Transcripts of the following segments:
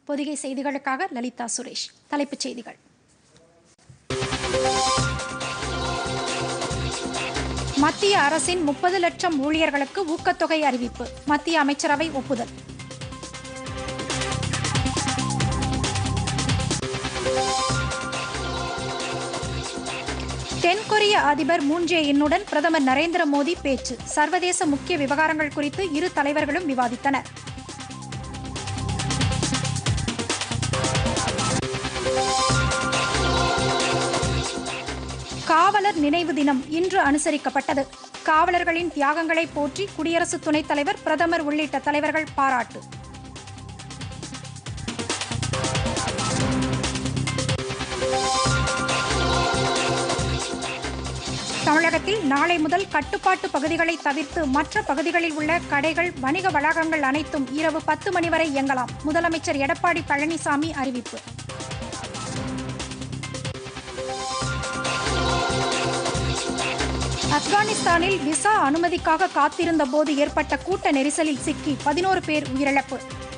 பொதிகை செய்திகளுக்காக லலிதா சுரேஷ் தலைப்புச் செய்திகள் மத்திய அரசின் முப்பது லட்சம் ஊழியர்களுக்கு ஊக்கத்தொகை அறிவிப்பு மத்திய அமைச்சரவை ஒப்புதல் தென்கொரிய அதிபர் மூன் ஜே இன்னுடன் பிரதமர் நரேந்திர மோடி பேச்சு சர்வதேச முக்கிய விவகாரங்கள் குறித்து இரு தலைவர்களும் விவாதித்தனர் காவலர் நினைவு தினம் இன்று அனுசரிக்கப்பட்டது காவலர்களின் தியாகங்களை போற்றி குடியரசு துணைத் தலைவர் பிரதமர் உள்ளிட்ட தலைவர்கள் பாராட்டு தமிழகத்தில் நாளை முதல் கட்டுப்பாட்டு பகுதிகளை தவிர்த்து மற்ற பகுதிகளில் உள்ள கடைகள் வணிக வளாகங்கள் அனைத்தும் இரவு பத்து மணி வரை இயங்கலாம் முதலமைச்சர் எடப்பாடி பழனிசாமி அறிவிப்பு ஆப்கானிஸ்தானில் விசா அனுமதிக்காக காத்திருந்த போது ஏற்பட்ட கூட்ட நெரிசலில் சிக்கி பதினோரு பேர் உயிரிழப்பு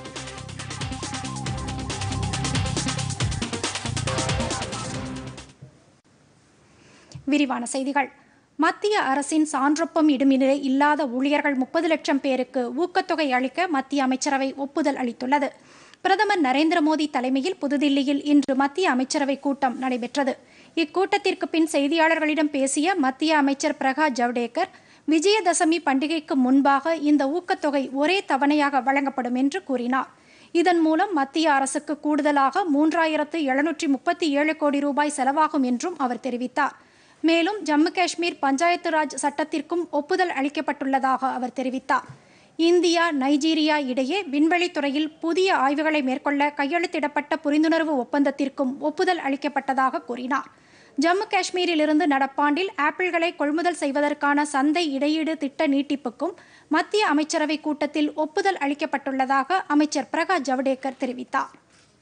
விரிவான செய்திகள் மத்திய அரசின் சான்றொப்பம் இடுமிநிலை இல்லாத ஊழியர்கள் முப்பது லட்சம் பேருக்கு ஊக்கத்தொகை அளிக்க மத்திய அமைச்சரவை ஒப்புதல் அளித்துள்ளது பிரதமர் நரேந்திர மோடி தலைமையில் புதுதில்லியில் இன்று மத்திய அமைச்சரவை கூட்டம் நடைபெற்றது இக்கூட்டத்திற்கு பின் செய்தியாளர்களிடம் பேசிய மத்திய அமைச்சர் பிரகாஷ் ஜவடேகர் விஜயதசமி பண்டிகைக்கு முன்பாக இந்த ஊக்கத்தொகை ஒரே தவணையாக வழங்கப்படும் என்று கூறினார் இதன் மூலம் மத்திய அரசுக்கு கூடுதலாக மூன்றாயிரத்து எழுநூற்றி முப்பத்தி ஏழு கோடி ரூபாய் செலவாகும் என்றும் அவர் தெரிவித்தார் மேலும் ஜம்மு காஷ்மீர் பஞ்சாயத்து ராஜ் சட்டத்திற்கும் ஒப்புதல் அளிக்கப்பட்டுள்ளதாக அவர் தெரிவித்தார் இந்தியா நைஜீரியா இடையே விண்வெளித்துறையில் புதிய ஆய்வுகளை மேற்கொள்ள கையெழுத்திடப்பட்ட புரிந்துணர்வு ஒப்பந்தத்திற்கும் ஒப்புதல் அளிக்கப்பட்டதாக கூறினார் ஜம்மு காஷ்மீரிலிருந்து நடப்பாண்டில் ஆப்பிள்களை கொள்முதல் செய்வதற்கான சந்தை இடையீடு திட்ட நீட்டிப்புக்கும் மத்திய அமைச்சரவை கூட்டத்தில் ஒப்புதல் அளிக்கப்பட்டுள்ளதாக அமைச்சர் பிரகாஷ் ஜவடேகர் தெரிவித்தார்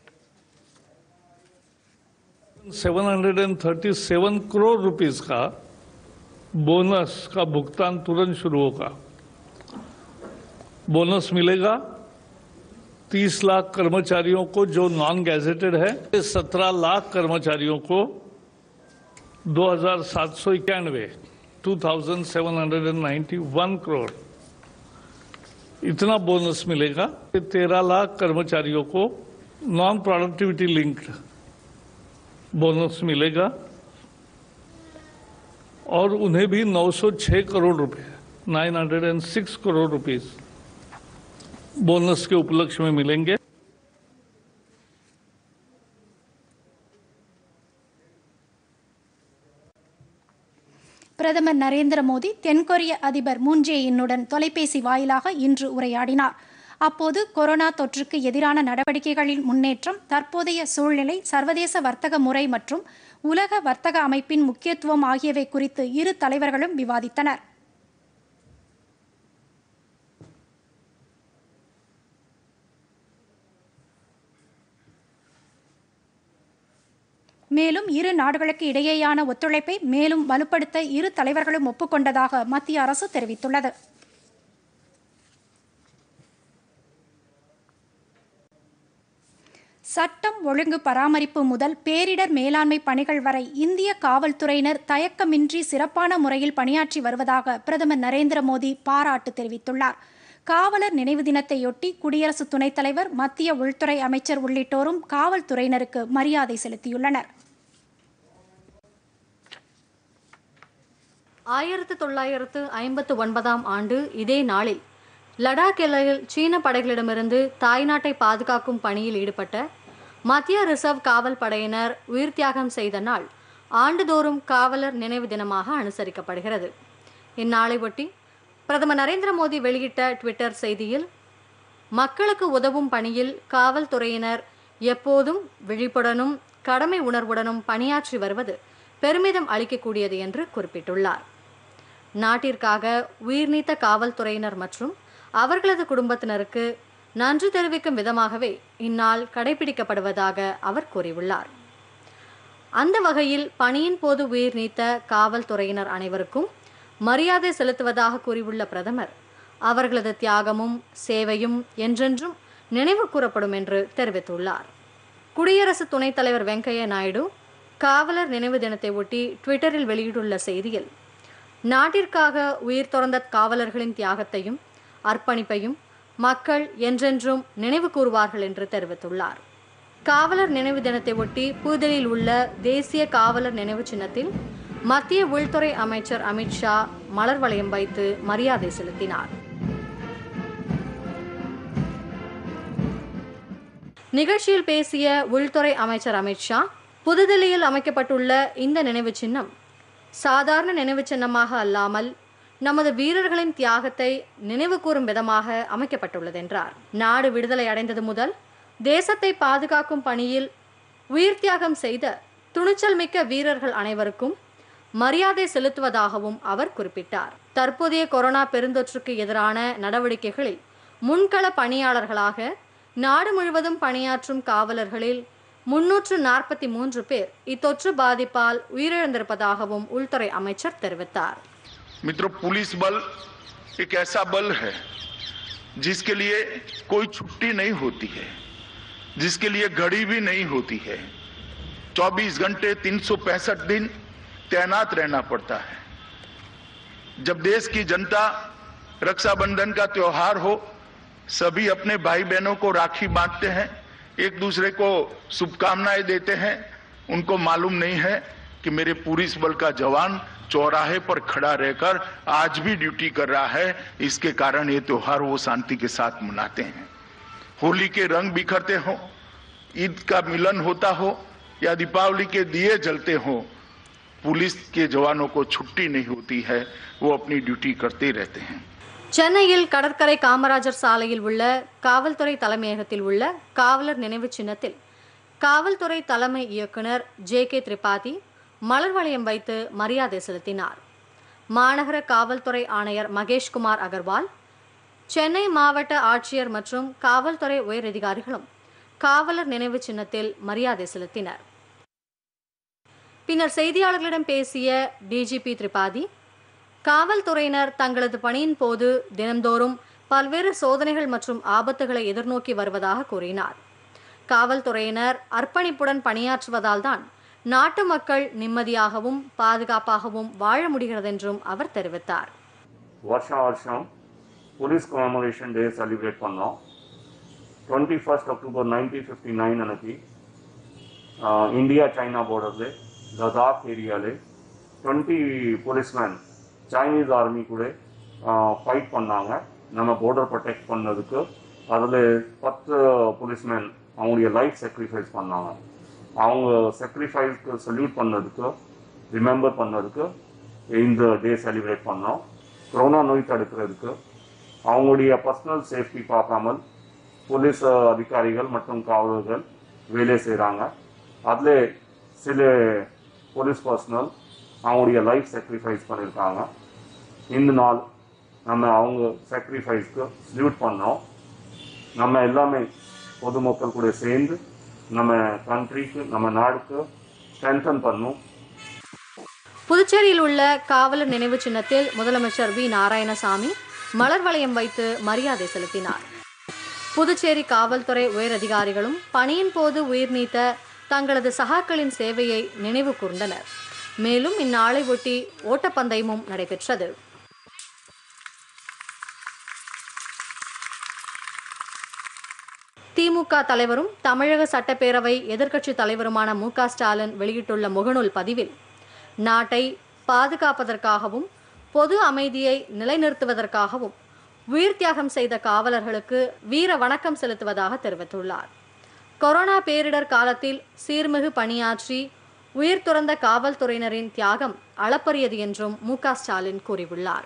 737 करोड़ रुपीस का बोनस का भुगतान तुरंत शुरू होगा बोनस मिलेगा 30 लाख कर्मचारियों को जो नॉन गैजेटेड है 17 लाख कर्मचारियों को दो हजार सात सौ इक्यानवे two thousand seven hundred and ninety one crore इतना बोनस मिलेगा तेरह लाख कर्मचारियों को नॉन प्रोडक्टिविटी लिंक्ड बोनस मिलेगा और उन्हें भी 906 करोड़ रुपए 906 करोड़ रुपीस बोनस के उपलक्ष्य में मिलेंगे பிரதமர் நரேந்திர மோடி தென்கொரிய அதிபர் மூன் ஜே இன்னுடன் தொலைபேசி வாயிலாக இன்று உரையாடினார் அப்போது கொரோனா தொற்றுக்கு எதிரான நடவடிக்கைகளின் முன்னேற்றம் தற்போதைய சூழ்நிலை சர்வதேச வர்த்தக முறை மற்றும் உலக வர்த்தக அமைப்பின் முக்கியத்துவம் ஆகியவை குறித்து இரு தலைவர்களும் விவாதித்தனர் மேலும் இரு நாடுகளுக்கு இடையேயான ஒத்துழைப்பை மேலும் வலுப்படுத்த இரு தலைவர்களும் ஒப்புக்கொண்டதாக மத்திய அரசு தெரிவித்துள்ளது சட்டம் ஒழுங்கு பராமரிப்பு முதல் பேரிடர் மேலாண்மை பணிகள் வரை இந்திய காவல்துறையினர் தயக்கமின்றி சிறப்பான முறையில் பணியாற்றி வருவதாக பிரதமர் நரேந்திர மோடி பாராட்டு தெரிவித்துள்ளார் காவலர் நினைவு தினத்தையொட்டி குடியரசு துணைத் தலைவர் மத்திய உள்துறை அமைச்சர் உள்ளிட்டோரும் காவல்துறையினருக்கு மரியாதை செலுத்தியுள்ளனர் ஆயிரத்து தொள்ளாயிரத்து ஐம்பத்து ஒன்பதாம் ஆண்டு இதே நாளில் லடாக் எல்லையில் சீன படைகளிடமிருந்து தாய்நாட்டை பாதுகாக்கும் பணியில் ஈடுபட்ட மத்திய ரிசர்வ் காவல் படையினர் உயிர் தியாகம் செய்த நாள் ஆண்டுதோறும் காவலர் நினைவு தினமாக அனுசரிக்கப்படுகிறது இந்நாளை ஒட்டி பிரதமர் நரேந்திர மோடி வெளியிட்ட ட்விட்டர் செய்தியில் மக்களுக்கு உதவும் பணியில் காவல்துறையினர் எப்போதும் விழிப்புடனும் கடமை உணர்வுடனும் பணியாற்றி வருவது பெருமிதம் அளிக்கக்கூடியது என்று குறிப்பிட்டுள்ளார் நாட்டிற்காக உயிர்நீத்த காவல்துறையினர் மற்றும் அவர்களது குடும்பத்தினருக்கு நன்றி தெரிவிக்கும் விதமாகவே இந்நாள் கடைபிடிக்கப்படுவதாக அவர் கூறியுள்ளார் அந்த வகையில் பணியின் போது உயிர் நீத்த காவல்துறையினர் அனைவருக்கும் மரியாதை செலுத்துவதாக கூறியுள்ள பிரதமர் அவர்களது தியாகமும் சேவையும் என்றென்றும் நினைவு கூறப்படும் என்று தெரிவித்துள்ளார் குடியரசு துணைத் தலைவர் வெங்கையா நாயுடு காவலர் நினைவு தினத்தை ஒட்டி ட்விட்டரில் வெளியிட்டுள்ள செய்தியில் நாட்டிற்காக உயிர் துறந்த காவலர்களின் தியாகத்தையும் அர்ப்பணிப்பையும் மக்கள் என்றென்றும் நினைவு கூறுவார்கள் என்று தெரிவித்துள்ளார் காவலர் நினைவு தினத்தை ஒட்டி புதுதில்லியில் உள்ள தேசிய காவலர் நினைவு சின்னத்தில் மத்திய உள்துறை அமைச்சர் அமித்ஷா மலர் வளையம் வைத்து மரியாதை செலுத்தினார் நிகழ்ச்சியில் பேசிய உள்துறை அமைச்சர் அமித்ஷா புதுதில்லியில் அமைக்கப்பட்டுள்ள இந்த நினைவு சின்னம் சாதாரண நினைவு சின்னமாக அல்லாமல் நமது வீரர்களின் தியாகத்தை நினைவு கூறும் விதமாக அமைக்கப்பட்டுள்ளது என்றார் நாடு விடுதலை அடைந்தது முதல் தேசத்தை பாதுகாக்கும் பணியில் உயிர் தியாகம் செய்த துணிச்சல் மிக்க வீரர்கள் அனைவருக்கும் மரியாதை செலுத்துவதாகவும் அவர் குறிப்பிட்டார் தற்போதைய கொரோனா பெருந்தொற்றுக்கு எதிரான நடவடிக்கைகளில் முன்கள பணியாளர்களாக நாடு முழுவதும் பணியாற்றும் காவலர்களில் முன்னூற்று நாற்பத்தி மூன்று பேர் இத்தொற்று பாதிப்பால் உயிரிழந்திருப்பதாகவும் உள்துறை அமைச்சர் தெரிவித்தார் मित्रों पुलिस बल एक ऐसा बल है जिसके लिए कोई छुट्टी नहीं होती है जिसके लिए घड़ी भी नहीं होती है 24 घंटे तीन दिन तैनात रहना पड़ता है जब देश की जनता रक्षाबंधन का त्योहार हो सभी अपने भाई बहनों को राखी बांटते हैं एक दूसरे को शुभकामनाएं देते हैं उनको मालूम नहीं है कि मेरे पुलिस बल का जवान चौराहे पर खड़ा रहकर आज भी ड्यूटी कर रहा है इसके कारण ये त्योहार वो शांति के साथ मनाते हैं होली के रंग बिखरते हो ईद का मिलन होता हो या दीपावली के दिए जलते हो पुलिस के जवानों को छुट्टी नहीं होती है वो अपनी ड्यूटी करते रहते हैं சென்னையில் கடற்கரை காமராஜர் சாலையில் உள்ள காவல்துறை தலைமையகத்தில் உள்ள காவலர் நினைவு சின்னத்தில் காவல்துறை தலைமை இயக்குனர் ஜே கே திரிபாதி மலர் வளையம் வைத்து மரியாதை செலுத்தினார் மாநகர காவல்துறை ஆணையர் மகேஷ்குமார் அகர்வால் சென்னை மாவட்ட ஆட்சியர் மற்றும் காவல்துறை உயரதிகாரிகளும் காவலர் நினைவு சின்னத்தில் மரியாதை செலுத்தினர் பின்னர் செய்தியாளர்களிடம் பேசிய டிஜிபி திரிபாதி காவல்துறையினர் தங்களது பணியின் போது தினந்தோறும் பல்வேறு சோதனைகள் மற்றும் ஆபத்துகளை எதிர்நோக்கி வருவதாக கூறினார் காவல்துறையினர் அர்ப்பணிப்புடன் பணியாற்றுவதால் தான் நாட்டு மக்கள் நிம்மதியாகவும் பாதுகாப்பாகவும் வாழ முடிகிறது என்றும் அவர் தெரிவித்தார் வருஷம் வருஷம் போலீஸ் கமமரேஷன் டே செலிப்ரேட் பண்ணோம் twenty first October nineteen fifty nine அன்னைக்கு இந்தியா சைனா பார்டரில் லடாக் ஏரியாவில் டுவெண்ட்டி போலீஸ்மேன் சைனீஸ் ஆர்மி கூட ஃபைட் பண்ணாங்க நம்ம பார்டர் ப்ரொடெக்ட் பண்ணதுக்கு அதில் பத்து போலீஸ்மேன் அவங்களுடைய லைஃப் sacrifice பண்ணாங்க அவங்க sacrifice-க்கு சல்யூட் பண்ணதுக்கு ரிமெம்பர் பண்ணதுக்கு இந்த டே செலிப்ரேட் பண்ணோம் கொரோனா நோய் தடுக்கிறதுக்கு அவங்களுடைய பர்சனல் சேஃப்டி பார்க்காமல் போலீஸ் அதிகாரிகள் மற்றும் காவலர்கள் வேலை செய்கிறாங்க அதில் சில போலீஸ் பர்சனல் அவங்களுடைய லைஃப் sacrifice பண்ணியிருக்காங்க இந்த நாள் நம்ம அவங்க sacrifice-க்கு சல்யூட் பண்ணோம் நம்ம எல்லாமே பொதுமக்கள் கூட சேர்ந்து நம்ம கண்ட்ரிக்கு நம்ம நாடுக்கு ஸ்ட்ரென்தன் பண்ணும் புதுச்சேரியில் உள்ள காவலர் நினைவு சின்னத்தில் முதலமைச்சர் வி நாராயணசாமி மலர் வளையம் வைத்து மரியாதை செலுத்தினார் புதுச்சேரி காவல்துறை உயரதிகாரிகளும் பணியின் போது உயிர் நீத்த தங்களது சகாக்களின் சேவையை நினைவு கூர்ந்தனர் மேலும் இந்நாளை ஒட்டி ஓட்டப்பந்தயமும் நடைபெற்றது திமுக தலைவரும் தமிழக சட்டப்பேரவை எதிர்க்கட்சி தலைவருமான மு க ஸ்டாலின் வெளியிட்டுள்ள முகநூல் பதிவில் நாட்டை பாதுகாப்பதற்காகவும் பொது அமைதியை நிலைநிறுத்துவதற்காகவும் உயிர் தியாகம் செய்த காவலர்களுக்கு வீர வணக்கம் செலுத்துவதாக தெரிவித்துள்ளார் கொரோனா பேரிடர் காலத்தில் சீர்மிகு பணியாற்றி உயிர் துறந்த காவல்துறையினரின் தியாகம் அளப்பரியது என்றும் மு க ஸ்டாலின் கூறியுள்ளார்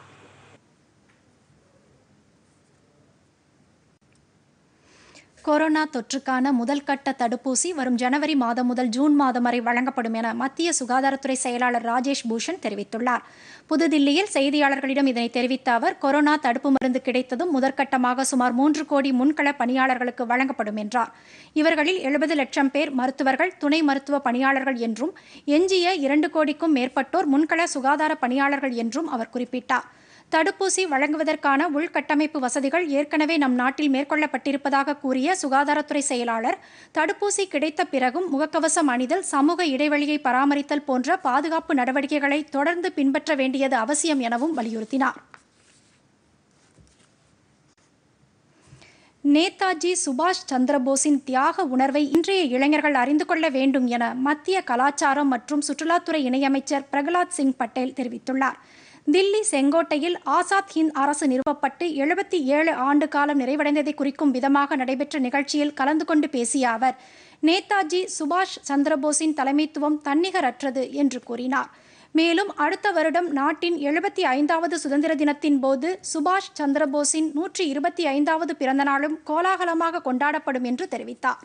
கொரோனா தொற்றுக்கான முதல் கட்ட தடுப்பூசி வரும் ஜனவரி மாதம் முதல் ஜூன் மாதம் வரை வழங்கப்படும் என மத்திய சுகாதாரத்துறை செயலாளர் ராஜேஷ் பூஷன் தெரிவித்துள்ளார் புதுதில்லியில் செய்தியாளர்களிடம் இதனை தெரிவித்த அவர் கொரோனா தடுப்பு மருந்து கிடைத்ததும் முதற்கட்டமாக சுமார் மூன்று கோடி முன்கள பணியாளர்களுக்கு வழங்கப்படும் என்றார் இவர்களில் எழுபது லட்சம் பேர் மருத்துவர்கள் துணை மருத்துவ பணியாளர்கள் என்றும் எஞ்சிய இரண்டு கோடிக்கும் மேற்பட்டோர் முன்கள சுகாதார பணியாளர்கள் என்றும் அவர் குறிப்பிட்டார் தடுப்பூசி வழங்குவதற்கான உள்கட்டமைப்பு வசதிகள் ஏற்கனவே நம் நாட்டில் மேற்கொள்ளப்பட்டிருப்பதாக கூறிய சுகாதாரத்துறை செயலாளர் தடுப்பூசி கிடைத்த பிறகும் முகக்கவசம் அணிதல் சமூக இடைவெளியை பராமரித்தல் போன்ற பாதுகாப்பு நடவடிக்கைகளை தொடர்ந்து பின்பற்ற வேண்டியது அவசியம் எனவும் வலியுறுத்தினார் நேதாஜி சுபாஷ் சந்திரபோஸின் தியாக உணர்வை இன்றைய இளைஞர்கள் அறிந்து கொள்ள வேண்டும் என மத்திய கலாச்சாரம் மற்றும் சுற்றுலாத்துறை இணையமைச்சர் பிரகலாத் சிங் பட்டேல் தெரிவித்துள்ளார் தில்லி செங்கோட்டையில் ஆசாத் ஹிந்த் அரசு நிறுவப்பட்டு எழுபத்தி ஏழு ஆண்டு காலம் நிறைவடைந்ததை குறிக்கும் விதமாக நடைபெற்ற நிகழ்ச்சியில் கலந்து கொண்டு பேசிய அவர் நேதாஜி சுபாஷ் சந்திரபோஸின் தலைமைத்துவம் தன்னிகரற்றது என்று கூறினார் மேலும் அடுத்த வருடம் நாட்டின் எழுபத்தி ஐந்தாவது சுதந்திர தினத்தின் போது சுபாஷ் சந்திரபோஸின் நூற்றி இருபத்தி ஐந்தாவது பிறந்த நாளும் கோலாகலமாக கொண்டாடப்படும் என்று தெரிவித்தார்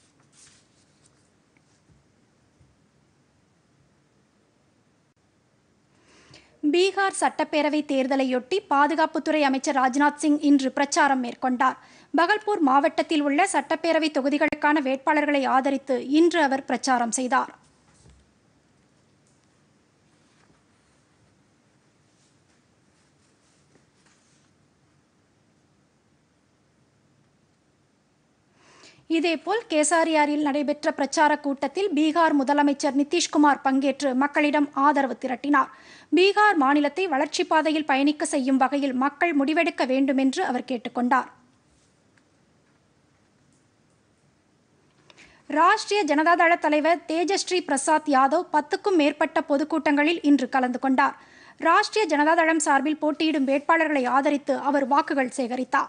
பீகார் சட்டப்பேரவை தேர்தலையொட்டி பாதுகாப்புத்துறை அமைச்சர் ராஜ்நாத் சிங் இன்று பிரச்சாரம் மேற்கொண்டார் பகல்பூர் மாவட்டத்தில் உள்ள சட்டப்பேரவை தொகுதிகளுக்கான வேட்பாளர்களை ஆதரித்து இன்று அவர் பிரச்சாரம் செய்தார் இதேபோல் கேசாரியாரில் நடைபெற்ற பிரச்சார கூட்டத்தில் பீகார் முதலமைச்சர் நிதிஷ்குமார் பங்கேற்று மக்களிடம் ஆதரவு திரட்டினார் பீகார் மாநிலத்தை வளர்ச்சிப் பாதையில் பயணிக்க செய்யும் வகையில் மக்கள் முடிவெடுக்க வேண்டும் என்று அவர் கேட்டுக்கொண்டார் ராஷ்டிரிய ஜனதாதள தலைவர் தேஜஸ்ரீ பிரசாத் யாதவ் பத்துக்கும் மேற்பட்ட பொதுக்கூட்டங்களில் இன்று கலந்து கொண்டார் ராஷ்டிரிய ஜனதாதளம் சார்பில் போட்டியிடும் வேட்பாளர்களை ஆதரித்து அவர் வாக்குகள் சேகரித்தார்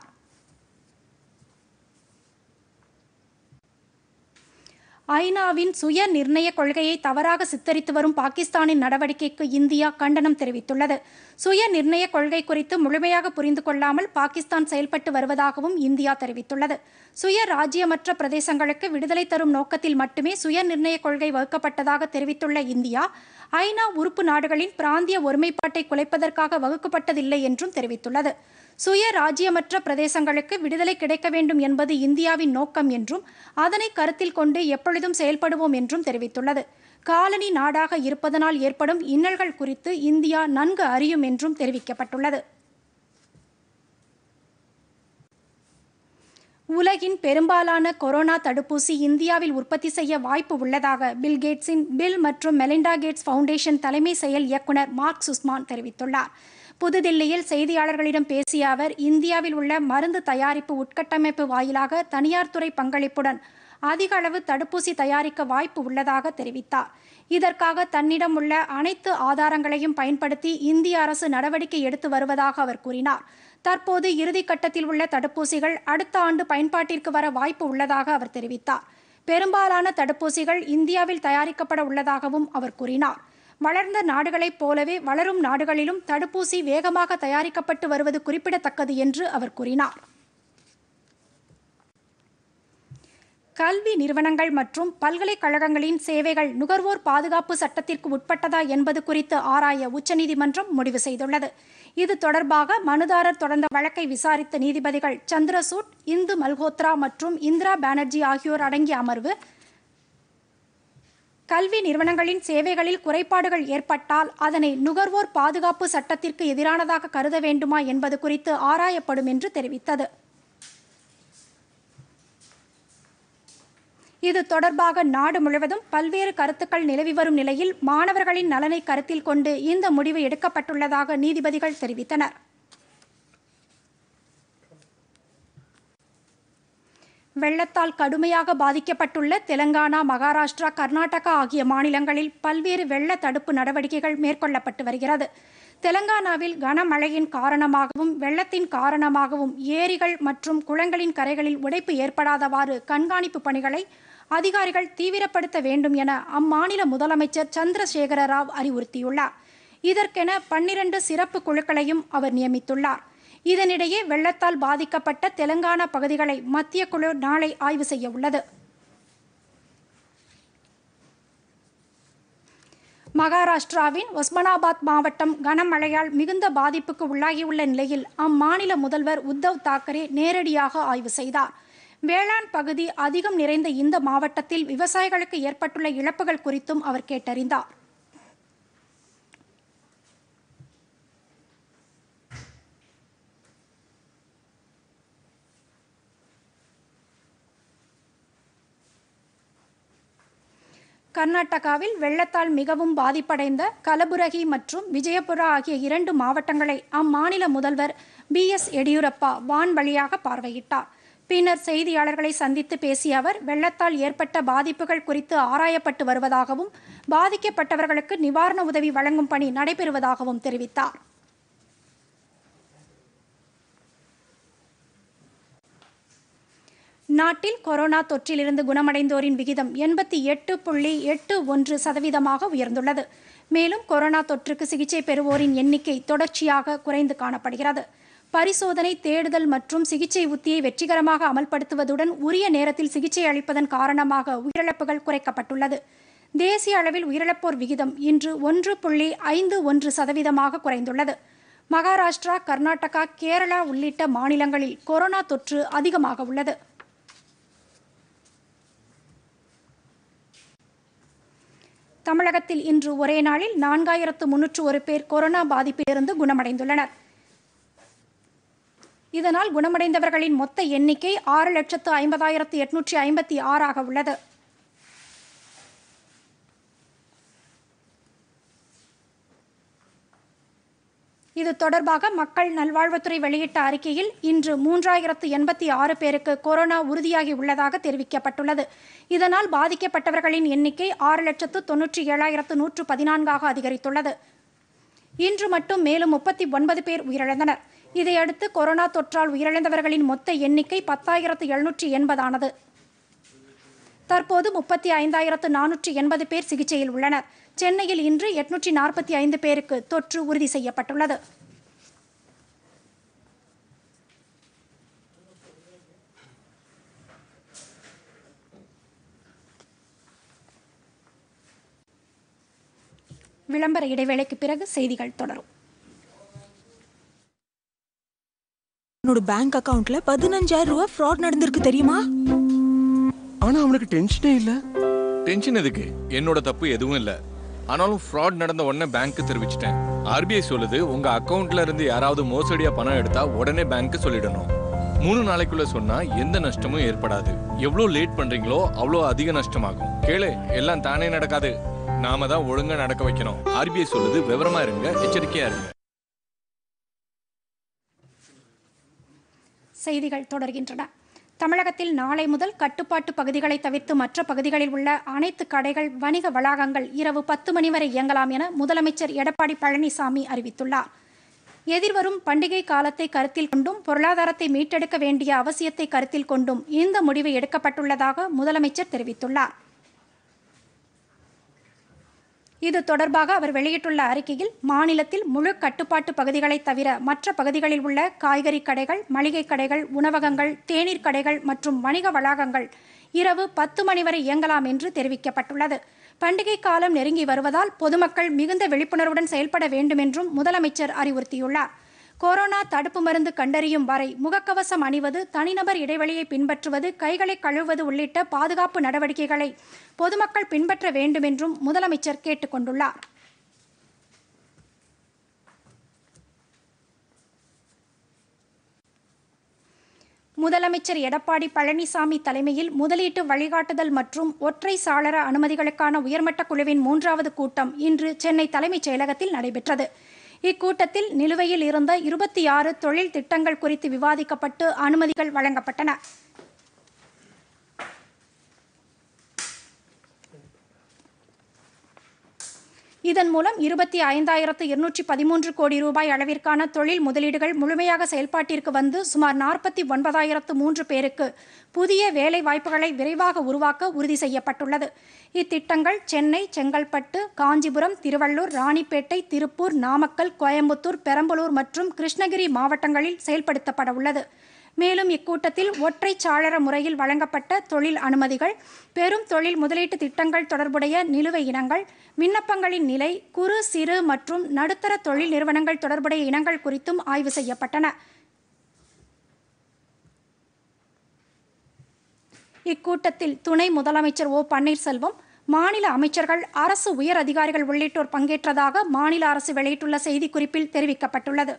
ஐநாவின் சுய நிர்ணய கொள்கையை தவறாக சித்தரித்து வரும் பாகிஸ்தானின் நடவடிக்கைக்கு இந்தியா கண்டனம் தெரிவித்துள்ளது சுய நிர்ணய கொள்கை குறித்து முழுமையாக புரிந்து கொள்ளாமல் பாகிஸ்தான் செயல்பட்டு வருவதாகவும் இந்தியா தெரிவித்துள்ளது சுய ராஜ்யமற்ற பிரதேசங்களுக்கு விடுதலை தரும் நோக்கத்தில் மட்டுமே சுய நிர்ணய கொள்கை வகுக்கப்பட்டதாக தெரிவித்துள்ள இந்தியா ஐநா உறுப்பு நாடுகளின் பிராந்திய ஒருமைப்பாட்டை குலைப்பதற்காக வகுக்கப்பட்டதில்லை என்றும் தெரிவித்துள்ளது சுய ராஜ்யமற்ற பிரதேசங்களுக்கு விடுதலை கிடைக்க வேண்டும் என்பது இந்தியாவின் நோக்கம் என்றும் அதனை கருத்தில் கொண்டு எப்பொழுதும் செயல்படுவோம் என்றும் தெரிவித்துள்ளது காலனி நாடாக இருப்பதனால் ஏற்படும் இன்னல்கள் குறித்து இந்தியா நன்கு அறியும் என்றும் தெரிவிக்கப்பட்டுள்ளது உலகின் பெரும்பாலான கொரோனா தடுப்பூசி இந்தியாவில் உற்பத்தி செய்ய வாய்ப்பு உள்ளதாக பில் கேட்ஸின் பில் மற்றும் மெலிண்டா கேட்ஸ் ஃபவுண்டேஷன் தலைமை செயல் இயக்குனர் மார்க் சுஸ்மான் தெரிவித்துள்ளார் புதுதில்லியில் செய்தியாளர்களிடம் பேசிய அவர் இந்தியாவில் உள்ள மருந்து தயாரிப்பு உட்கட்டமைப்பு வாயிலாக தனியார் துறை பங்களிப்புடன் அதிக அளவு தடுப்பூசி தயாரிக்க வாய்ப்பு உள்ளதாக தெரிவித்தார் இதற்காக தன்னிடம் உள்ள அனைத்து ஆதாரங்களையும் பயன்படுத்தி இந்திய அரசு நடவடிக்கை எடுத்து வருவதாக அவர் கூறினார் தற்போது இறுதிக்கட்டத்தில் உள்ள தடுப்பூசிகள் அடுத்த ஆண்டு பயன்பாட்டிற்கு வர வாய்ப்பு உள்ளதாக அவர் தெரிவித்தார் பெரும்பாலான தடுப்பூசிகள் இந்தியாவில் தயாரிக்கப்பட உள்ளதாகவும் அவர் கூறினார் வளர்ந்த நாடுகளைப் போலவே வளரும் நாடுகளிலும் தடுப்பூசி வேகமாக தயாரிக்கப்பட்டு வருவது குறிப்பிடத்தக்கது என்று அவர் கூறினார் கல்வி நிறுவனங்கள் மற்றும் பல்கலைக்கழகங்களின் சேவைகள் நுகர்வோர் பாதுகாப்பு சட்டத்திற்கு உட்பட்டதா என்பது குறித்து ஆராய உச்சநீதிமன்றம் முடிவு செய்துள்ளது இது தொடர்பாக மனுதாரர் தொடர்ந்த வழக்கை விசாரித்த நீதிபதிகள் சந்திரசூட் இந்து மல்ஹோத்ரா மற்றும் இந்திரா பானர்ஜி ஆகியோர் அடங்கிய அமர்வு கல்வி நிறுவனங்களின் சேவைகளில் குறைபாடுகள் ஏற்பட்டால் அதனை நுகர்வோர் பாதுகாப்பு சட்டத்திற்கு எதிரானதாக கருத வேண்டுமா என்பது குறித்து ஆராயப்படும் என்று தெரிவித்தது இது தொடர்பாக நாடு முழுவதும் பல்வேறு கருத்துக்கள் நிலவி வரும் நிலையில் மாணவர்களின் நலனை கருத்தில் கொண்டு இந்த முடிவு எடுக்கப்பட்டுள்ளதாக நீதிபதிகள் தெரிவித்தனர் வெள்ளத்தால் கடுமையாக பாதிக்கப்பட்டுள்ள தெலங்கானா மகாராஷ்டிரா கர்நாடகா ஆகிய மாநிலங்களில் பல்வேறு வெள்ள தடுப்பு நடவடிக்கைகள் மேற்கொள்ளப்பட்டு வருகிறது தெலங்கானாவில் கனமழையின் காரணமாகவும் வெள்ளத்தின் காரணமாகவும் ஏரிகள் மற்றும் குளங்களின் கரைகளில் உடைப்பு ஏற்படாதவாறு கண்காணிப்பு பணிகளை அதிகாரிகள் தீவிரப்படுத்த வேண்டும் என அம்மாநில முதலமைச்சர் சந்திரசேகர ராவ் அறிவுறுத்தியுள்ளார் இதற்கென பன்னிரண்டு சிறப்பு குழுக்களையும் அவர் நியமித்துள்ளார் இதனிடையே வெள்ளத்தால் பாதிக்கப்பட்ட தெலங்கானா பகுதிகளை மத்திய குழு நாளை ஆய்வு செய்ய உள்ளது மகாராஷ்டிராவின் ஒஸ்மனாபாத் மாவட்டம் கனமழையால் மிகுந்த பாதிப்புக்கு உள்ளாகியுள்ள நிலையில் அம்மாநில முதல்வர் உத்தவ் தாக்கரே நேரடியாக ஆய்வு செய்தார் வேளாண் பகுதி அதிகம் நிறைந்த இந்த மாவட்டத்தில் விவசாயிகளுக்கு ஏற்பட்டுள்ள இழப்புகள் குறித்தும் அவர் கேட்டறிந்தார் கர்நாடகாவில் வெள்ளத்தால் மிகவும் பாதிப்படைந்த கலபுரகி மற்றும் விஜயபுரா ஆகிய இரண்டு மாவட்டங்களை அம்மாநில முதல்வர் பி எஸ் எடியூரப்பா வான் வழியாக பார்வையிட்டார் பின்னர் செய்தியாளர்களை சந்தித்து பேசிய அவர் வெள்ளத்தால் ஏற்பட்ட பாதிப்புகள் குறித்து ஆராயப்பட்டு வருவதாகவும் பாதிக்கப்பட்டவர்களுக்கு நிவாரண உதவி வழங்கும் பணி நடைபெறுவதாகவும் தெரிவித்தார் நாட்டில் கொரோனா தொற்றிலிருந்து குணமடைந்தோரின் விகிதம் எண்பத்தி எட்டு புள்ளி எட்டு ஒன்று சதவீதமாக உயர்ந்துள்ளது மேலும் கொரோனா தொற்றுக்கு சிகிச்சை பெறுவோரின் எண்ணிக்கை தொடர்ச்சியாக குறைந்து காணப்படுகிறது பரிசோதனை தேடுதல் மற்றும் சிகிச்சை உத்தியை வெற்றிகரமாக அமல்படுத்துவதுடன் உரிய நேரத்தில் சிகிச்சை அளிப்பதன் காரணமாக உயிரிழப்புகள் குறைக்கப்பட்டுள்ளது தேசிய அளவில் உயிரிழப்போர் விகிதம் இன்று ஒன்று புள்ளி ஐந்து ஒன்று சதவீதமாக குறைந்துள்ளது மகாராஷ்டிரா கர்நாடகா கேரளா உள்ளிட்ட மாநிலங்களில் கொரோனா தொற்று அதிகமாக உள்ளது தமிழகத்தில் இன்று ஒரே நாளில் நான்காயிரத்து முன்னூற்று ஒரு பேர் கொரோனா பாதிப்பிலிருந்து குணமடைந்துள்ளனர் இதனால் குணமடைந்தவர்களின் மொத்த எண்ணிக்கை ஆறு லட்சத்து ஐம்பதாயிரத்து எட்நூற்றி ஐம்பத்தி ஆறாக உள்ளது இது தொடர்பாக மக்கள் நல்வாழ்வுத்துறை வெளியிட்ட அறிக்கையில் இன்று மூன்றாயிரத்து எண்பத்தி ஆறு பேருக்கு கொரோனா உறுதியாகி உள்ளதாக தெரிவிக்கப்பட்டுள்ளது இதனால் பாதிக்கப்பட்டவர்களின் எண்ணிக்கை ஆறு லட்சத்து தொன்னூற்றி ஏழாயிரத்து நூற்று பதினான்காக அதிகரித்துள்ளது இன்று மட்டும் மேலும் முப்பத்தி ஒன்பது பேர் உயிரிழந்தனர் இதையடுத்து கொரோனா தொற்றால் உயிரிழந்தவர்களின் மொத்த எண்ணிக்கை பத்தாயிரத்து எழுநூற்றி எண்பதானது தற்போது முப்பத்தி ஐந்தாயிரத்து நானூற்றி எண்பது பேர் சிகிச்சையில் உள்ளனர் சென்னையில் இன்று எட்நூற்றி நாற்பத்தி ஐந்து பேருக்கு தொற்று உறுதி செய்யப்பட்டுள்ளது விளம்பர இடைவேளைக்கு பிறகு செய்திகள் தொடரும் என்னோட பேங்க் அக்கவுண்ட்ல பதினஞ்சாயிரம் ரூபாய் ஃப்ராட் நடந்திருக்கு தெரியுமா ஆனா அவனுக்கு டென்ஷனே இல்ல டென்ஷன் எதுக்கு என்னோட தப்பு எதுவும் இல்ல ஆனாலும் ஃப்ராட் நடந்த உடனே பேங்க்கு தெரிவிச்சிட்டேன் ஆர்பிஐ சொல்லுது உங்க அக்கவுண்ட்ல இருந்து யாராவது மோசடியா பணம் எடுத்தா உடனே பேங்க்கு சொல்லிடணும் மூணு நாளைக்குள்ள சொன்னா எந்த நஷ்டமும் ஏற்படாது எவ்வளவு லேட் பண்றீங்களோ அவ்வளோ அதிக நஷ்டமாகும் கேளு எல்லாம் தானே நடக்காது நாம தான் ஒழுங்கா நடக்க வைக்கணும் ஆர்பிஐ சொல்லுது விவரமா இருங்க எச்சரிக்கையா இருங்க செய்திகள் தொடர்கின்றன தமிழகத்தில் நாளை முதல் கட்டுப்பாட்டு பகுதிகளை தவிர்த்து மற்ற பகுதிகளில் உள்ள அனைத்து கடைகள் வணிக வளாகங்கள் இரவு பத்து மணி வரை இயங்கலாம் என முதலமைச்சர் எடப்பாடி பழனிசாமி அறிவித்துள்ளார் எதிர்வரும் பண்டிகை காலத்தை கருத்தில் கொண்டும் பொருளாதாரத்தை மீட்டெடுக்க வேண்டிய அவசியத்தை கருத்தில் கொண்டும் இந்த முடிவு எடுக்கப்பட்டுள்ளதாக முதலமைச்சர் தெரிவித்துள்ளார் இது தொடர்பாக அவர் வெளியிட்டுள்ள அறிக்கையில் மாநிலத்தில் முழு கட்டுப்பாட்டு பகுதிகளை தவிர மற்ற பகுதிகளில் உள்ள காய்கறி கடைகள் மளிகை கடைகள் உணவகங்கள் தேநீர் கடைகள் மற்றும் வணிக வளாகங்கள் இரவு பத்து மணி வரை இயங்கலாம் என்று தெரிவிக்கப்பட்டுள்ளது பண்டிகை காலம் நெருங்கி வருவதால் பொதுமக்கள் மிகுந்த விழிப்புணர்வுடன் செயல்பட வேண்டும் என்றும் முதலமைச்சர் அறிவுறுத்தியுள்ளார் கொரோனா தடுப்பு மருந்து கண்டறியும் வரை முகக்கவசம் அணிவது தனிநபர் இடைவெளியை பின்பற்றுவது கைகளை கழுவுவது உள்ளிட்ட பாதுகாப்பு நடவடிக்கைகளை பொதுமக்கள் பின்பற்ற வேண்டும் என்றும் முதலமைச்சர் கேட்டுக்கொண்டுள்ளார் முதலமைச்சர் எடப்பாடி பழனிசாமி தலைமையில் முதலீட்டு வழிகாட்டுதல் மற்றும் ஒற்றை சாளர அனுமதிகளுக்கான உயர்மட்ட குழுவின் மூன்றாவது கூட்டம் இன்று சென்னை தலைமைச் செயலகத்தில் நடைபெற்றது இக்கூட்டத்தில் நிலுவையில் இருந்த இருபத்தி ஆறு தொழில் திட்டங்கள் குறித்து விவாதிக்கப்பட்டு அனுமதிகள் வழங்கப்பட்டன இதன் மூலம் இருபத்தி ஐந்தாயிரத்து இருநூற்றி பதிமூன்று கோடி ரூபாய் அளவிற்கான தொழில் முதலீடுகள் முழுமையாக செயல்பாட்டிற்கு வந்து சுமார் நாற்பத்தி ஒன்பதாயிரத்து மூன்று பேருக்கு புதிய வேலை வாய்ப்புகளை விரைவாக உருவாக்க உறுதி செய்யப்பட்டுள்ளது இத்திட்டங்கள் சென்னை செங்கல்பட்டு காஞ்சிபுரம் திருவள்ளூர் ராணிப்பேட்டை திருப்பூர் நாமக்கல் கோயம்புத்தூர் பெரம்பலூர் மற்றும் கிருஷ்ணகிரி மாவட்டங்களில் செயல்படுத்தப்பட உள்ளது மேலும் இக்கூட்டத்தில் ஒற்றை சாளர முறையில் வழங்கப்பட்ட தொழில் அனுமதிகள் பெரும் தொழில் முதலீட்டு திட்டங்கள் தொடர்புடைய நிலுவை இனங்கள் விண்ணப்பங்களின் நிலை குறு சிறு மற்றும் நடுத்தர தொழில் நிறுவனங்கள் தொடர்புடைய இனங்கள் குறித்தும் ஆய்வு செய்யப்பட்டன இக்கூட்டத்தில் துணை முதலமைச்சர் ஓ பன்னீர்செல்வம் மாநில அமைச்சர்கள் அரசு உயர் அதிகாரிகள் உள்ளிட்டோர் பங்கேற்றதாக மாநில அரசு வெளியிட்டுள்ள செய்திக்குறிப்பில் தெரிவிக்கப்பட்டுள்ளது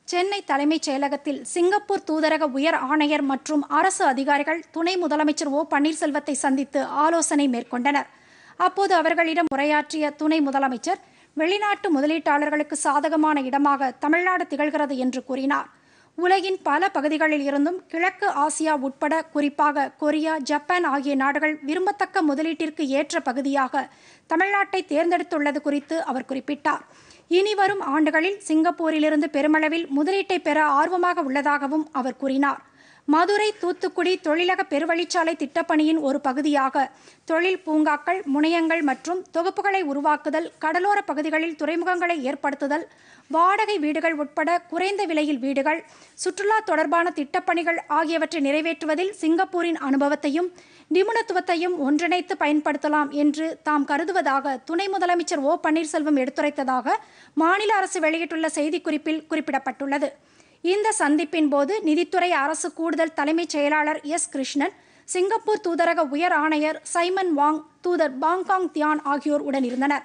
சென்னை தலைமைச் செயலகத்தில் சிங்கப்பூர் தூதரக உயர் ஆணையர் மற்றும் அரசு அதிகாரிகள் துணை முதலமைச்சர் ஓ பன்னீர்செல்வத்தை சந்தித்து ஆலோசனை மேற்கொண்டனர் அப்போது அவர்களிடம் உரையாற்றிய துணை முதலமைச்சர் வெளிநாட்டு முதலீட்டாளர்களுக்கு சாதகமான இடமாக தமிழ்நாடு திகழ்கிறது என்று கூறினார் உலகின் பல பகுதிகளில் இருந்தும் கிழக்கு ஆசியா உட்பட குறிப்பாக கொரியா ஜப்பான் ஆகிய நாடுகள் விரும்பத்தக்க முதலீட்டிற்கு ஏற்ற பகுதியாக தமிழ்நாட்டை தேர்ந்தெடுத்துள்ளது குறித்து அவர் குறிப்பிட்டார் இனி வரும் ஆண்டுகளில் சிங்கப்பூரிலிருந்து பெருமளவில் முதலீட்டை பெற ஆர்வமாக உள்ளதாகவும் அவர் கூறினார் மதுரை தூத்துக்குடி தொழிலக பெருவழிச்சாலை திட்டப்பணியின் ஒரு பகுதியாக தொழில் பூங்காக்கள் முனையங்கள் மற்றும் தொகுப்புகளை உருவாக்குதல் கடலோர பகுதிகளில் துறைமுகங்களை ஏற்படுத்துதல் வாடகை வீடுகள் உட்பட குறைந்த விலையில் வீடுகள் சுற்றுலா தொடர்பான திட்டப்பணிகள் ஆகியவற்றை நிறைவேற்றுவதில் சிங்கப்பூரின் அனுபவத்தையும் நிபுணத்துவத்தையும் ஒன்றிணைத்து பயன்படுத்தலாம் என்று தாம் கருதுவதாக துணை முதலமைச்சர் ஓ பன்னீர்செல்வம் எடுத்துரைத்ததாக மாநில அரசு வெளியிட்டுள்ள செய்திக்குறிப்பில் குறிப்பிடப்பட்டுள்ளது இந்த சந்திப்பின் போது நிதித்துறை அரசு கூடுதல் தலைமைச் செயலாளர் எஸ் கிருஷ்ணன் சிங்கப்பூர் தூதரக உயர் ஆணையர் சைமன் வாங் தூதர் பாங்காங் தியான் ஆகியோர் உடனிருந்தனர்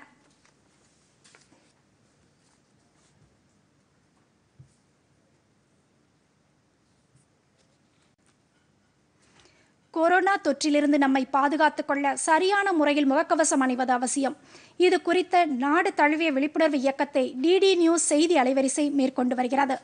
கொரோனா தொற்றிலிருந்து நம்மை பாதுகாத்துக் கொள்ள சரியான முறையில் முகக்கவசம் அணிவது அவசியம் இது குறித்த நாடு தழுவிய விழிப்புணர்வு இயக்கத்தை டிடி நியூஸ் செய்தி அலைவரிசை மேற்கொண்டு வருகிறது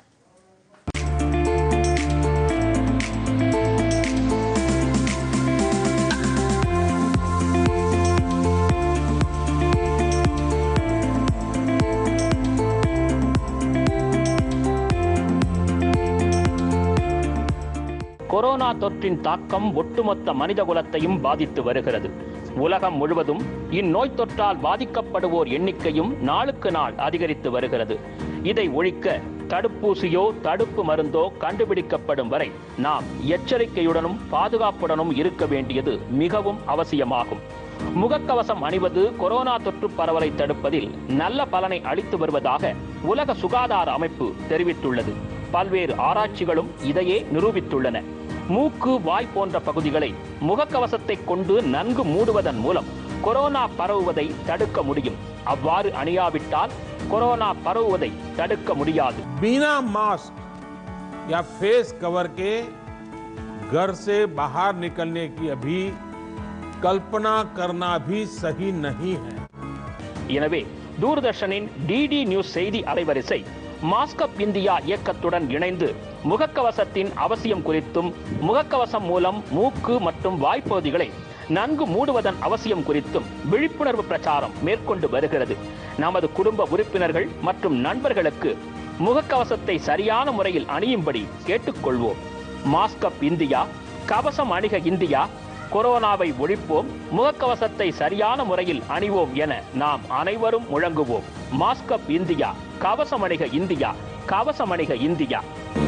கொரோனா தொற்றின் தாக்கம் ஒட்டுமொத்த மனிதகுலத்தையும் பாதித்து வருகிறது உலகம் முழுவதும் இந்நோய் தொற்றால் பாதிக்கப்படுவோர் எண்ணிக்கையும் நாளுக்கு நாள் அதிகரித்து வருகிறது இதை ஒழிக்க தடுப்பூசியோ தடுப்பு மருந்தோ கண்டுபிடிக்கப்படும் வரை நாம் எச்சரிக்கையுடனும் பாதுகாப்புடனும் இருக்க வேண்டியது மிகவும் அவசியமாகும் முகக்கவசம் அணிவது கொரோனா தொற்று பரவலை தடுப்பதில் நல்ல பலனை அளித்து வருவதாக உலக சுகாதார அமைப்பு தெரிவித்துள்ளது பல்வேறு ஆராய்ச்சிகளும் இதையே நிரூபித்துள்ளன மூக்கு வாய் போன்ற பகுதிகளை முகக்கவசத்தை கொண்டு நன்கு மூடுவதன் மூலம் கொரோனா பரவுவதை தடுக்க முடியும் அவ்வாறு அணியாவிட்டால் கொரோனா பரவுவதை தடுக்க முடியாது बिना मास्क या फेस कवर के घर से बाहर निकलने की अभी कल्पना करना भी सही नहीं है எனவே தூர்தர்ஷனின் டிடி நியூஸ் செய்தி அலைவரிசை மாஸ்கப் இந்தியா இயக்கத்துடன் இணைந்து முகக்கவசத்தின் அவசியம் குறித்தும் முகக்கவசம் மூலம் மூக்கு மற்றும் வாய்ப்பகுதிகளை நன்கு மூடுவதன் அவசியம் குறித்தும் விழிப்புணர்வு பிரச்சாரம் மேற்கொண்டு வருகிறது நமது குடும்ப உறுப்பினர்கள் மற்றும் நண்பர்களுக்கு முகக்கவசத்தை சரியான முறையில் அணியும்படி கேட்டுக்கொள்வோம் மாஸ்கப் இந்தியா கவசம் அணிக இந்தியா கொரோனாவை ஒழிப்போம் முகக்கவசத்தை சரியான முறையில் அணிவோம் என நாம் அனைவரும் முழங்குவோம் மாஸ்கப் இந்தியா கவசம் அணிக இந்தியா கவசம் அணிக இந்தியா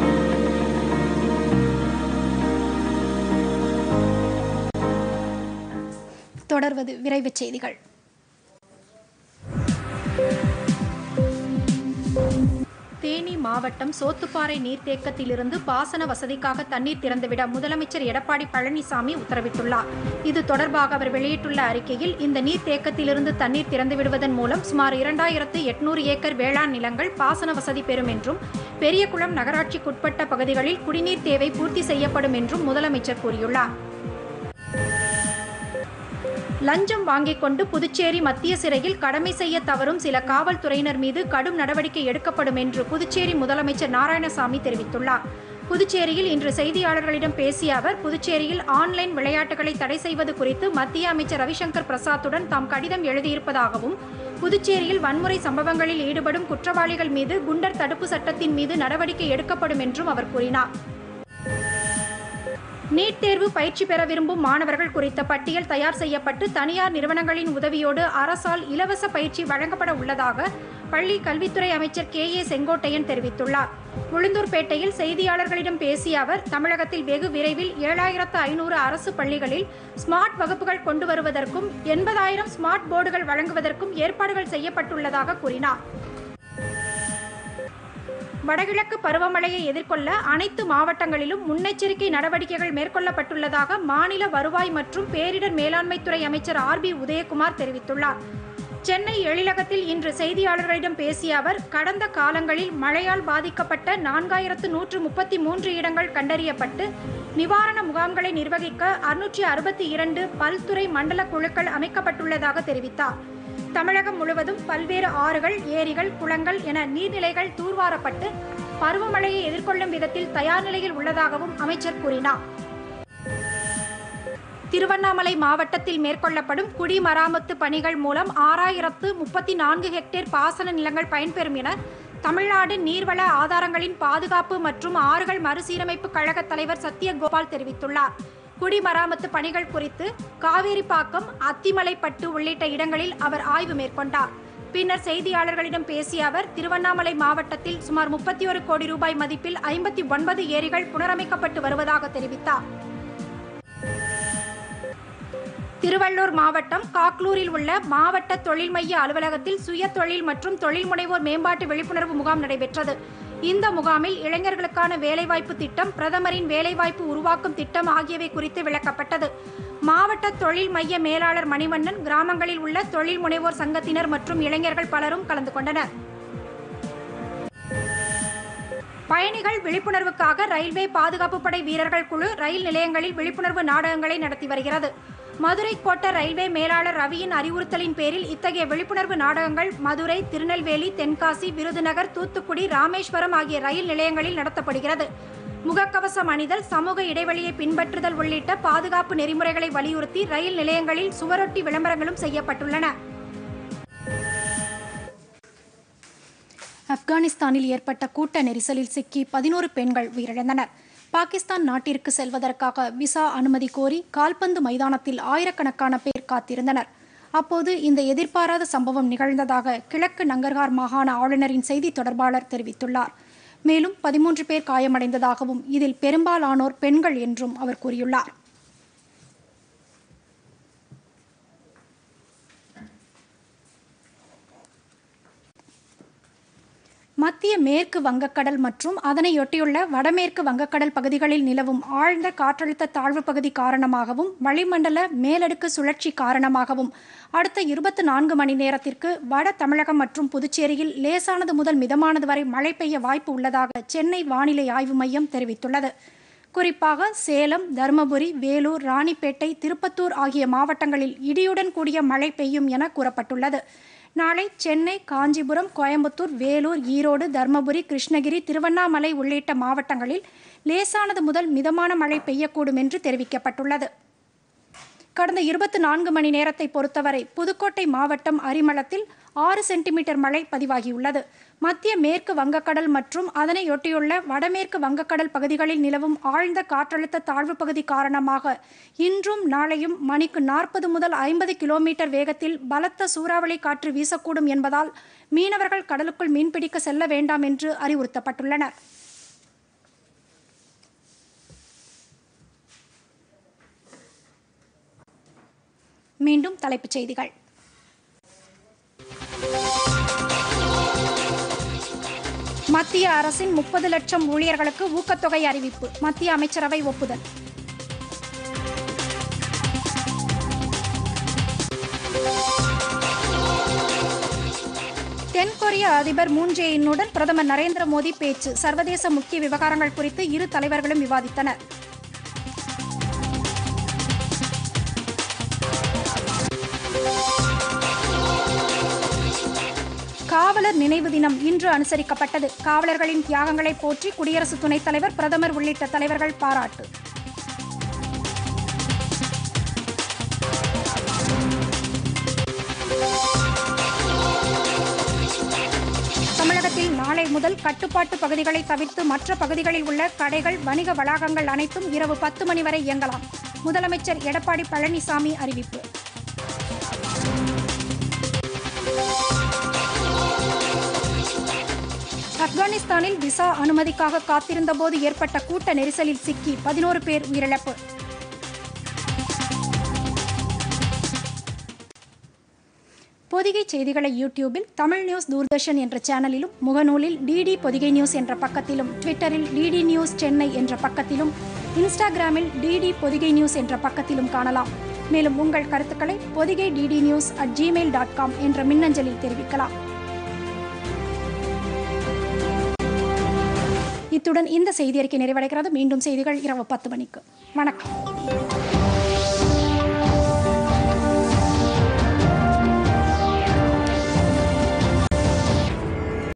தொடர்வது விரைவுச் செய்திகள் தேனி மாவட்டம் சோத்துப்பாறை நீர்த்தேக்கத்திலிருந்து பாசன வசதிக்காக தண்ணீர் திறந்துவிட முதலமைச்சர் எடப்பாடி பழனிசாமி உத்தரவிட்டுள்ளார் இது தொடர்பாக அவர் வெளியிட்டுள்ள அறிக்கையில் இந்த நீர்த்தேக்கத்திலிருந்து தண்ணீர் திறந்துவிடுவதன் மூலம் சுமார் இரண்டாயிரத்து எட்நூறு ஏக்கர் வேளாண் நிலங்கள் பாசன வசதி பெறும் என்றும் பெரியகுளம் நகராட்சிக்குட்பட்ட பகுதிகளில் குடிநீர் தேவை பூர்த்தி செய்யப்படும் என்றும் முதலமைச்சர் கூறியுள்ளார் லஞ்சம் வாங்கிக் கொண்டு புதுச்சேரி மத்திய சிறையில் கடமை செய்ய தவறும் சில காவல்துறையினர் மீது கடும் நடவடிக்கை எடுக்கப்படும் என்று புதுச்சேரி முதலமைச்சர் நாராயணசாமி தெரிவித்துள்ளார் புதுச்சேரியில் இன்று செய்தியாளர்களிடம் பேசிய அவர் புதுச்சேரியில் ஆன்லைன் விளையாட்டுகளை தடை செய்வது குறித்து மத்திய அமைச்சர் ரவிசங்கர் பிரசாத்துடன் தாம் கடிதம் எழுதியிருப்பதாகவும் புதுச்சேரியில் வன்முறை சம்பவங்களில் ஈடுபடும் குற்றவாளிகள் மீது குண்டர் தடுப்பு சட்டத்தின் மீது நடவடிக்கை எடுக்கப்படும் என்றும் அவர் கூறினார் நீட் தேர்வு பயிற்சி பெற விரும்பும் மாணவர்கள் குறித்த பட்டியல் தயார் செய்யப்பட்டு தனியார் நிறுவனங்களின் உதவியோடு அரசால் இலவச பயிற்சி வழங்கப்பட உள்ளதாக பள்ளி கல்வித்துறை அமைச்சர் கே ஏ செங்கோட்டையன் தெரிவித்துள்ளார் உளுந்தூர்பேட்டையில் செய்தியாளர்களிடம் பேசிய அவர் தமிழகத்தில் வெகு விரைவில் ஏழாயிரத்து ஐநூறு அரசு பள்ளிகளில் ஸ்மார்ட் வகுப்புகள் கொண்டு வருவதற்கும் எண்பதாயிரம் ஸ்மார்ட் போர்டுகள் வழங்குவதற்கும் ஏற்பாடுகள் செய்யப்பட்டுள்ளதாக கூறினார் வடகிழக்கு பருவமழையை எதிர்கொள்ள அனைத்து மாவட்டங்களிலும் முன்னெச்சரிக்கை நடவடிக்கைகள் மேற்கொள்ளப்பட்டுள்ளதாக மாநில வருவாய் மற்றும் பேரிடர் மேலாண்மைத்துறை அமைச்சர் ஆர் பி உதயகுமார் தெரிவித்துள்ளார் சென்னை எழிலகத்தில் இன்று செய்தியாளர்களிடம் பேசிய அவர் கடந்த காலங்களில் மழையால் பாதிக்கப்பட்ட நான்காயிரத்து நூற்று முப்பத்தி மூன்று இடங்கள் கண்டறியப்பட்டு நிவாரண முகாம்களை நிர்வகிக்க அறுநூற்றி அறுபத்தி இரண்டு பல்துறை மண்டல குழுக்கள் அமைக்கப்பட்டுள்ளதாக தெரிவித்தார் தமிழகம் முழுவதும் பல்வேறு ஆறுகள் ஏரிகள் குளங்கள் என நீர்நிலைகள் தூர்வாரப்பட்டு பருவமழையை எதிர்கொள்ளும் விதத்தில் தயார் நிலையில் உள்ளதாகவும் அமைச்சர் கூறினார் திருவண்ணாமலை மாவட்டத்தில் மேற்கொள்ளப்படும் குடிமராமத்து பணிகள் மூலம் ஆறாயிரத்து முப்பத்தி நான்கு ஹெக்டேர் பாசன நிலங்கள் பயன்பெறும் என தமிழ்நாடு நீர்வள ஆதாரங்களின் பாதுகாப்பு மற்றும் ஆறுகள் மறுசீரமைப்பு கழக தலைவர் சத்யகோபால் தெரிவித்துள்ளார் குடிமராமத்து பணிகள் குறித்து காவேரிப்பாக்கம் அத்திமலைப்பட்டு உள்ளிட்ட இடங்களில் அவர் ஆய்வு மேற்கொண்டார் பின்னர் செய்தியாளர்களிடம் பேசிய அவர் திருவண்ணாமலை மாவட்டத்தில் சுமார் முப்பத்தி ஒரு கோடி ரூபாய் மதிப்பில் ஐம்பத்தி ஒன்பது ஏரிகள் புனரமைக்கப்பட்டு வருவதாக தெரிவித்தார் திருவள்ளூர் மாவட்டம் காக்லூரில் உள்ள மாவட்ட தொழில் மைய அலுவலகத்தில் சுய தொழில் மற்றும் தொழில் முனைவோர் மேம்பாட்டு விழிப்புணர்வு முகாம் நடைபெற்றது இந்த முகாமில் இளைஞர்களுக்கான வேலைவாய்ப்பு திட்டம் பிரதமரின் வேலைவாய்ப்பு உருவாக்கும் திட்டம் ஆகியவை குறித்து விளக்கப்பட்டது மாவட்ட தொழில் மைய மேலாளர் மணிவண்ணன் கிராமங்களில் உள்ள தொழில் முனைவோர் சங்கத்தினர் மற்றும் இளைஞர்கள் பலரும் கலந்து கொண்டனர் பயணிகள் விழிப்புணர்வுக்காக ரயில்வே பாதுகாப்பு படை வீரர்கள் குழு ரயில் நிலையங்களில் விழிப்புணர்வு நாடகங்களை நடத்தி வருகிறது மதுரை கோட்ட ரயில்வே மேலாளர் ரவியின் அறிவுறுத்தலின் பேரில் இத்தகைய விழிப்புணர்வு நாடகங்கள் மதுரை திருநெல்வேலி தென்காசி விருதுநகர் தூத்துக்குடி ராமேஸ்வரம் ஆகிய ரயில் நிலையங்களில் நடத்தப்படுகிறது முகக்கவசம் அணிதல் சமூக இடைவெளியை பின்பற்றுதல் உள்ளிட்ட பாதுகாப்பு நெறிமுறைகளை வலியுறுத்தி ரயில் நிலையங்களில் சுவரொட்டி விளம்பரங்களும் செய்யப்பட்டுள்ளன ஆப்கானிஸ்தானில் ஏற்பட்ட கூட்ட நெரிசலில் சிக்கி பதினோரு பெண்கள் உயிரிழந்தனர் பாகிஸ்தான் நாட்டிற்கு செல்வதற்காக விசா அனுமதி கோரி கால்பந்து மைதானத்தில் ஆயிரக்கணக்கான பேர் காத்திருந்தனர் அப்போது இந்த எதிர்பாராத சம்பவம் நிகழ்ந்ததாக கிழக்கு நங்கர்கார் மாகாண ஆளுநரின் செய்தி தொடர்பாளர் தெரிவித்துள்ளார் மேலும் பதிமூன்று பேர் காயமடைந்ததாகவும் இதில் பெரும்பாலானோர் பெண்கள் என்றும் அவர் கூறியுள்ளார் மத்திய மேற்கு வங்கக்கடல் மற்றும் அதனையொட்டியுள்ள வடமேற்கு வங்கக்கடல் பகுதிகளில் நிலவும் ஆழ்ந்த காற்றழுத்த தாழ்வு பகுதி காரணமாகவும் வளிமண்டல மேலடுக்கு சுழற்சி காரணமாகவும் அடுத்த இருபத்தி நான்கு மணி நேரத்திற்கு வட தமிழகம் மற்றும் புதுச்சேரியில் லேசானது முதல் மிதமானது வரை மழை பெய்ய வாய்ப்பு உள்ளதாக சென்னை வானிலை ஆய்வு மையம் தெரிவித்துள்ளது குறிப்பாக சேலம் தருமபுரி வேலூர் ராணிப்பேட்டை திருப்பத்தூர் ஆகிய மாவட்டங்களில் இடியுடன் கூடிய மழை பெய்யும் என கூறப்பட்டுள்ளது நாளை சென்னை காஞ்சிபுரம் கோயம்புத்தூர் வேலூர் ஈரோடு தர்மபுரி கிருஷ்ணகிரி திருவண்ணாமலை உள்ளிட்ட மாவட்டங்களில் லேசானது முதல் மிதமான மழை பெய்யக்கூடும் என்று தெரிவிக்கப்பட்டுள்ளது கடந்த இருபத்தி நான்கு மணி நேரத்தை பொறுத்தவரை புதுக்கோட்டை மாவட்டம் அரிமளத்தில் ஆறு சென்டிமீட்டர் மழை பதிவாகியுள்ளது மத்திய மேற்கு வங்கக்கடல் மற்றும் அதனையொட்டியுள்ள வடமேற்கு வங்கக்கடல் பகுதிகளில் நிலவும் ஆழ்ந்த காற்றழுத்த தாழ்வு பகுதி காரணமாக இன்றும் நாளையும் மணிக்கு நாற்பது முதல் ஐம்பது கிலோமீட்டர் வேகத்தில் பலத்த சூறாவளி காற்று வீசக்கூடும் என்பதால் மீனவர்கள் கடலுக்குள் மீன்பிடிக்க செல்ல வேண்டாம் என்று அறிவுறுத்தப்பட்டுள்ளனர் மீண்டும் தலைப்புச் செய்திகள் மத்திய அரசின் முப்பது லட்சம் ஊழியர்களுக்கு ஊக்கத்தொகை அறிவிப்பு மத்திய அமைச்சரவை ஒப்புதல் தென்கொரிய அதிபர் மூன் ஜே இன்னுடன் பிரதமர் நரேந்திர மோடி பேச்சு சர்வதேச முக்கிய விவகாரங்கள் குறித்து இரு தலைவர்களும் விவாதித்தனர் காவலர் நினைவு தினம் இன்று அனுசரிக்கப்பட்டது காவலர்களின் தியாகங்களை போற்றி குடியரசு துணைத் தலைவர் பிரதமர் உள்ளிட்ட தலைவர்கள் பாராட்டு தமிழகத்தில் நாளை முதல் கட்டுப்பாட்டு பகுதிகளை தவிர்த்து மற்ற பகுதிகளில் உள்ள கடைகள் வணிக வளாகங்கள் அனைத்தும் இரவு பத்து மணி வரை இயங்கலாம் முதலமைச்சர் எடப்பாடி பழனிசாமி அறிவிப்பு ஆப்கானிஸ்தானில் விசா அனுமதிக்காக காத்திருந்தபோது ஏற்பட்ட கூட்ட நெரிசலில் சிக்கி பதினோரு பேர் உயிரிழப்பு பொதிகை செய்திகளை யூடியூபில் தமிழ் நியூஸ் தூர்தர்ஷன் என்ற சேனலிலும் முகநூலில் டிடி பொதிகை நியூஸ் என்ற பக்கத்திலும் ட்விட்டரில் டிடி நியூஸ் சென்னை என்ற பக்கத்திலும் இன்ஸ்டாகிராமில் டிடி பொதிகை நியூஸ் என்ற பக்கத்திலும் காணலாம் மேலும் உங்கள் கருத்துக்களை Podhigai DD news at Gmail dot com என்ற மின்னஞ்சலில் தெரிவிக்கலாம் இத்துடன் இந்த செய்தி அறிக்கை நிறைவடைகிறது மீண்டும் செய்திகள் இரவு பத்து மணிக்கு வணக்கம்